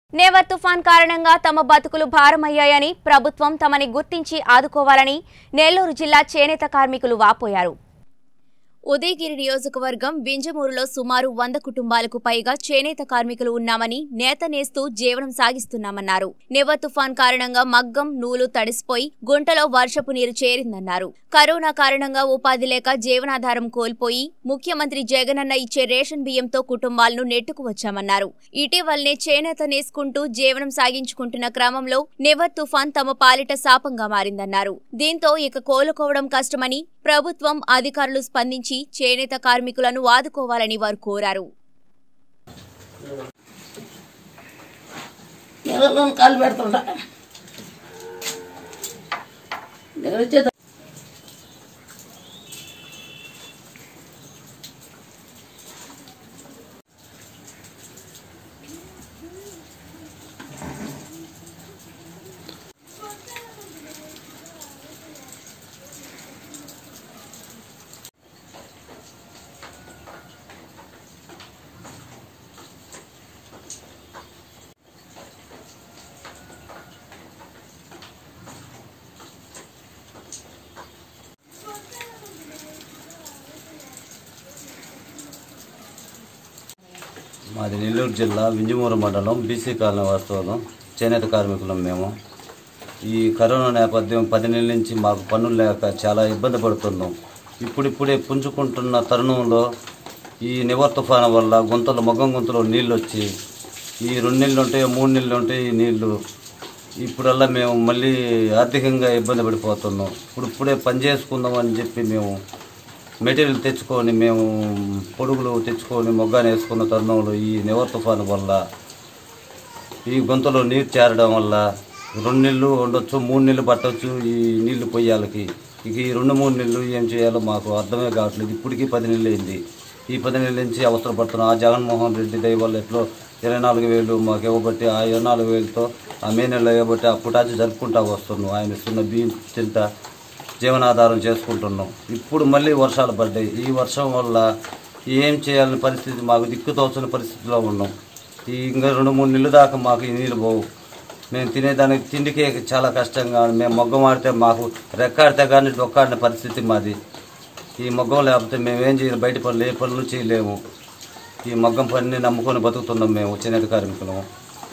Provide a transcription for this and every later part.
Never తుఫాన్ కారణంగా తమ బతుకులు భారమయ్యాయని ప్రభుత్వం తమని గుర్తించి ఆదుకోవాలని నెల్లూరు జిల్లా చేనేత కార్మికులు వాపోయారు ఉదయగిరి నియోజకవర్గం వింజమూరులో సుమారు వంద కుటుంబాలకు పైగా చేనేత కార్మికులు ఉన్నామని నేత నేస్తూ జీవనం సాగిస్తున్నామన్నారు నివ తుఫాన్ కారణంగా మగ్గం నూలు తడిసిపోయి గుంటలో వర్షపు నీరు చేరిందన్నారు కరోనా కారణంగా ఉపాధి లేక జీవనాధారం కోల్పోయి ముఖ్యమంత్రి జగనన్న ఇచ్చే రేషన్ బియ్యంతో కుటుంబాలను నెట్టుకు వచ్చామన్నారు ఇటీవలనే చేనేత నేసుకుంటూ జీవనం సాగించుకుంటున్న క్రమంలో నివర్ తుఫాన్ తమ పాలిట శాపంగా మారిందన్నారు దీంతో ఇక కోలుకోవడం కష్టమని ప్రభుత్వం అధికారులు స్పందించి చేనేత కార్మికులను ఆదుకోవాలని వారు కోరారు నీళ్ళలో కాలు పెడుతుంటా నేను వచ్చేది మాది నెల్లూరు జిల్లా వింజమూరు మండలం బీసీ కాలనీ వాస్తవం చేనేత కార్మికులం మేము ఈ కరోనా నేపథ్యం పది నెలల నుంచి మాకు పనులు లేక చాలా ఇబ్బంది పడుతున్నాం ఇప్పుడిప్పుడే పుంజుకుంటున్న తరుణంలో ఈ నివర్ తుఫాను వల్ల గుంతలు మొగ్గం గుంతలో నీళ్ళు వచ్చి ఈ రెండు నెలలు ఉంటాయి మూడు నెలలు ఉంటాయి ఈ నీళ్లు ఇప్పుడల్లా మేము మళ్ళీ ఆర్థికంగా ఇబ్బంది పడిపోతున్నాం ఇప్పుడు ఇప్పుడే పని చేసుకుందాం అని చెప్పి మేము మెటీరియల్ తెచ్చుకొని మేము పొడుగులు తెచ్చుకొని మొగ్గాని వేసుకున్న తరుణంలో ఈ నివర్ తుఫాను వల్ల ఈ గొంతులో నీరు చేరడం వల్ల రెండు నెలలు ఉండొచ్చు మూడు నెలలు పట్టవచ్చు ఈ నీళ్లు పొయ్యాలకి ఇక ఈ రెండు మూడు నెలలు ఏం చేయాలో మాకు అర్థమే కావట్లేదు ఇప్పటికీ పది నెలలు అయింది ఈ పది నెలల నుంచి అవసరం పడుతున్నాం ఆ జగన్మోహన్ రెడ్డి దయ వల్ల ఎట్లో ఇరవై నాలుగు వేలు మాకు ఇవ్వబట్టి ఆ ఇరవై నాలుగు వేలతో ఆ మే నెలలో ఇవ్వబట్టి ఆ పుటాచి జరుపుకుంటా వస్తున్నాం ఆయన ఇస్తున్న బియ్యం చింత జీవనాధారం చేసుకుంటున్నాం ఇప్పుడు మళ్ళీ వర్షాలు పడ్డాయి ఈ వర్షం వల్ల ఏం చేయాలని పరిస్థితి మాకు దిక్కుతోచని పరిస్థితిలో ఉన్నాం ఈ ఇంకా రెండు మూడు నెలలు దాకా మాకు ఈ నీళ్ళు పోవు మేము తినేదానికి తిండికే చాలా కష్టంగా ఉంది. మేము మొగ్గం ఆడితే మాకు రెక్కాడితే కానీ డొక్కాడిన పరిస్థితి మాది ఈ మొగ్గం లేకపోతే మేము ఏం చేయాలి బయట పనులు ఏ పనులు చేయలేము ఈ మొగ్గం పనిని నమ్ముకొని బతుకుతున్నాం మేము చేనేత కార్మికులము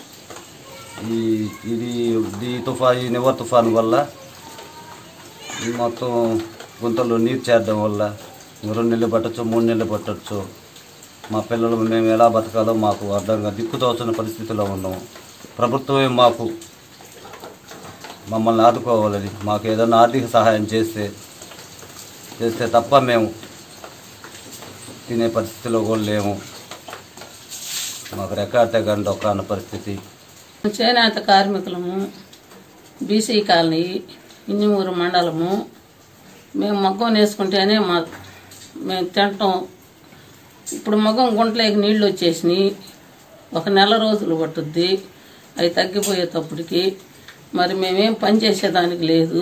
ఈ ఇది ఈ తుఫాన్ ఈ నివర్ తుఫాన్ వల్ల ఈ మొత్తం గుంతలో నీరు చేరడం వల్ల రెండు నెలలు పట్టచ్చు మూడు నెలలు పట్టచ్చు మా పిల్లలు మేము ఎలా బతకాలో మాకు అర్థంగా దిక్కుతోచని పరిస్థితిలో ఉన్నాము ప్రభుత్వమే మాకు మమ్మల్ని ఆదుకోవాలని మాకు ఏదైనా ఆర్థిక సహాయం చేస్తే చేస్తే తప్ప మేము తినే పరిస్థితిలో కూడా లేము మాకు రెక్కాడితే కానీ ఒక్క అన్న పరిస్థితి చేనేత కార్మికులము బీసీ కాలనీ ఇంజమూరు మండలము మేము మగ్గం వేసుకుంటేనే మా మేము తింటాం ఇప్పుడు మగ్గం గుంటలేకి నీళ్ళు వచ్చేసినాయి ఒక నెల రోజులు పట్టుద్ది అవి తగ్గిపోయేటప్పటికి మరి మేమేం పని చేసేదానికి లేదు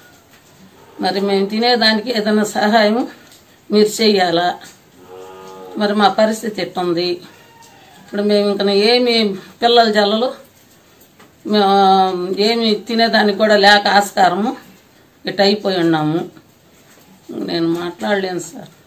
మరి మేము తినేదానికి ఏదైనా సహాయం మీరు చెయ్యాలా మరి మా పరిస్థితి ఎట్టుంది ఇప్పుడు మేము ఇంకా ఏమి పిల్లల జల్లలు మేము ఏమి తినేదానికి కూడా లేక ఆస్కారము ఇట్ అయిపోయి ఉన్నాము నేను మాట్లాడలేను సార్